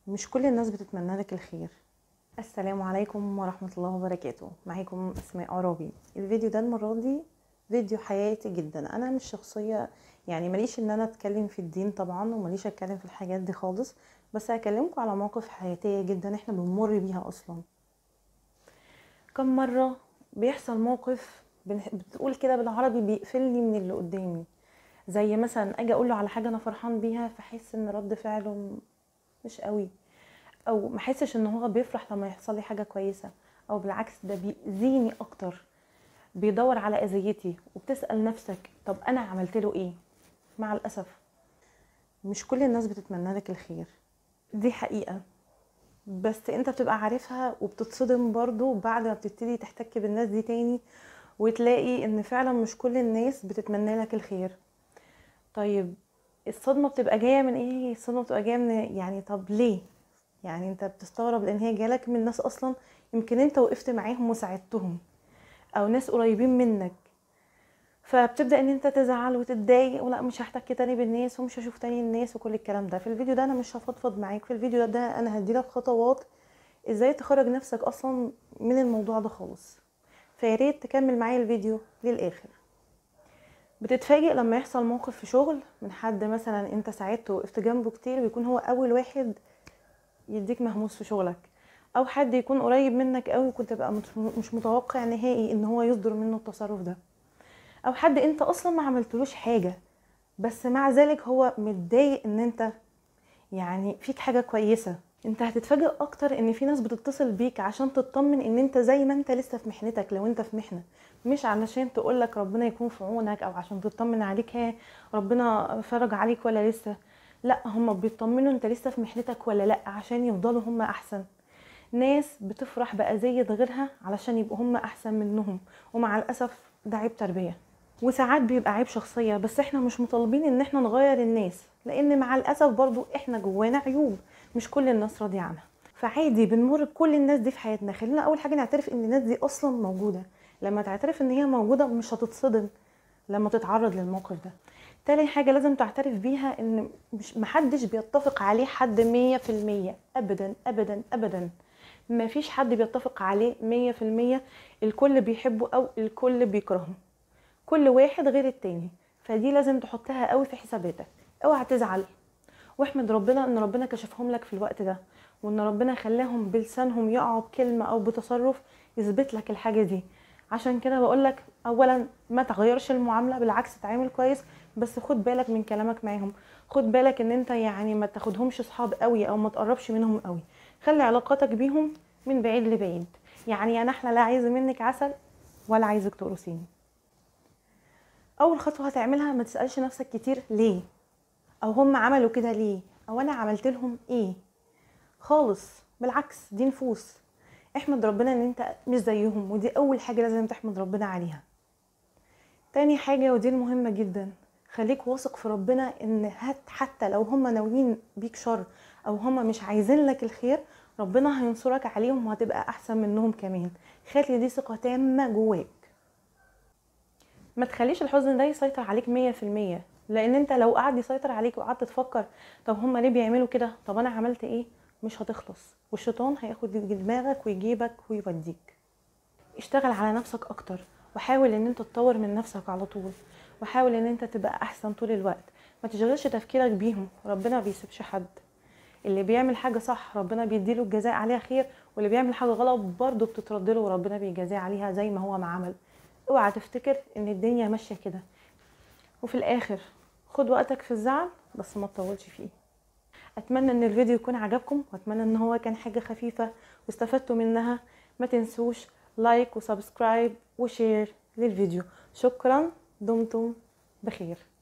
مش كل الناس بتتمنى لك الخير السلام عليكم ورحمة الله وبركاته معاكم أسماء عرابي الفيديو ده المرة دي فيديو حياتي جدا أنا مش شخصية يعني ماليش إن أنا أتكلم في الدين طبعا وماليش أتكلم في الحاجات دي خالص بس هكلمكم على مواقف حياتية جدا إحنا بنمر بيها أصلا كم مرة بيحصل موقف بنح- بتقول كده بالعربي بيقفلني من اللي قدامي زي مثلا اجي اقول له على حاجه انا فرحان بيها فاحس ان رد فعله م- مش قوي او ما احسش ان هو بيفرح لما يحصل لي حاجه كويسه او بالعكس ده بيأذيني اكتر بيدور على اذيتي وبتسأل نفسك طب انا عملت له ايه مع الاسف مش كل الناس بتتمنى لك الخير دي حقيقه بس انت بتبقى عارفها وبتتصدم برضو بعد ما بتبتدي تحتك بالناس دي تاني وتلاقي ان فعلا مش كل الناس بتتمنى لك الخير طيب الصدمه بتبقى جايه من ايه الصدمه بتبقى جايه من يعني طب ليه يعني انت بتستغرب لان هي جالك من ناس اصلا يمكن انت وقفت معاهم وساعدتهم او ناس قريبين منك فبتبدا ان انت تزعل وتتضايق ولا مش هحتك تاني بالناس ومش هشوف تاني الناس وكل الكلام ده في الفيديو ده انا مش هفضفض معاك في الفيديو ده انا هديلك خطوات ازاي تخرج نفسك اصلا من الموضوع ده خالص فياريت تكمل معايا الفيديو للاخر بتتفاجئ لما يحصل موقف في شغل من حد مثلا انت ساعدته وقفت جنبه كتير ويكون هو اول واحد يديك مهموس في شغلك او حد يكون قريب منك قوي وكنت تبقى مت- مش متوقع نهائي ان هو يصدر منه التصرف ده او حد انت اصلا ما عملتلوش حاجه بس مع ذلك هو متضايق ان انت يعني فيك حاجه كويسه انت هتتفاجئ اكتر ان في ناس بتتصل بيك عشان تطمن ان انت زي ما انت لسه في محنتك لو انت في محنه مش علشان تقولك ربنا يكون في عونك او عشان تطمن عليك ها ربنا فرج عليك ولا لسه لا هم بيطمنوا انت لسه في محنتك ولا لا عشان يفضلوا هم احسن ناس بتفرح بأذية غيرها علشان يبقوا هم أحسن منهم ومع الأسف ده عيب تربية وساعات بيبقى عيب شخصية بس احنا مش مطالبين ان احنا نغير الناس لان مع الأسف برضو احنا جوانا عيوب مش كل الناس راضية عنها فعادي بنمر بكل الناس دي في حياتنا خلينا اول حاجة نعترف ان الناس دي اصلا موجودة لما تعترف ان هي موجودة مش هتتصدم لما تتعرض للموقف ده تاني حاجة لازم تعترف بيها ان مش محدش بيتفق عليه حد مية في المية ابدا ابدا ابدا ما فيش حد بيتفق عليه مية في المية الكل بيحبه او الكل بيكرهه كل واحد غير التاني فدي لازم تحطها قوي في حساباتك اوعى تزعل واحمد ربنا ان ربنا كشفهم لك في الوقت ده وان ربنا خلاهم بلسانهم يقعوا بكلمة او بتصرف يثبت لك الحاجة دي عشان كده بقول لك اولا ما تغيرش المعاملة بالعكس تعامل كويس بس خد بالك من كلامك معاهم خد بالك ان انت يعني ما تاخدهمش صحاب قوي او ما تقربش منهم قوي خلي علاقاتك بيهم من بعيد لبعيد يعني يا نحلة لا عايزة منك عسل ولا عايزك تقرصيني اول خطوه هتعملها ما تسالش نفسك كتير ليه او هم عملوا كده ليه او انا عملت لهم ايه خالص بالعكس دي نفوس احمد ربنا ان انت مش زيهم ودي اول حاجه لازم تحمد ربنا عليها تاني حاجه ودي المهمه جدا خليك واثق في ربنا ان هت حتى لو هم ناويين بيك شر او هم مش عايزين لك الخير ربنا هينصرك عليهم وهتبقى احسن منهم كمان خلي دي ثقه تامه جواك ما تخليش الحزن ده يسيطر عليك مية في المية لان انت لو قعد يسيطر عليك وقعدت تفكر طب هما ليه بيعملوا كده طب انا عملت ايه مش هتخلص والشيطان هياخد دماغك ويجيبك ويوديك اشتغل على نفسك اكتر وحاول ان انت تطور من نفسك على طول وحاول ان انت تبقى احسن طول الوقت ما تشغلش تفكيرك بيهم ربنا ما بيسيبش حد اللي بيعمل حاجه صح ربنا بيديله الجزاء عليها خير واللي بيعمل حاجه غلط برضه بتترد له وربنا بيجازيه عليها زي ما هو ما عمل اوعى تفتكر ان الدنيا ماشيه كده وفي الاخر خد وقتك في الزعل بس ما تطولش فيه اتمنى ان الفيديو يكون عجبكم واتمنى ان هو كان حاجه خفيفه واستفدتوا منها ما تنسوش لايك وسبسكرايب وشير للفيديو شكرا دمتم بخير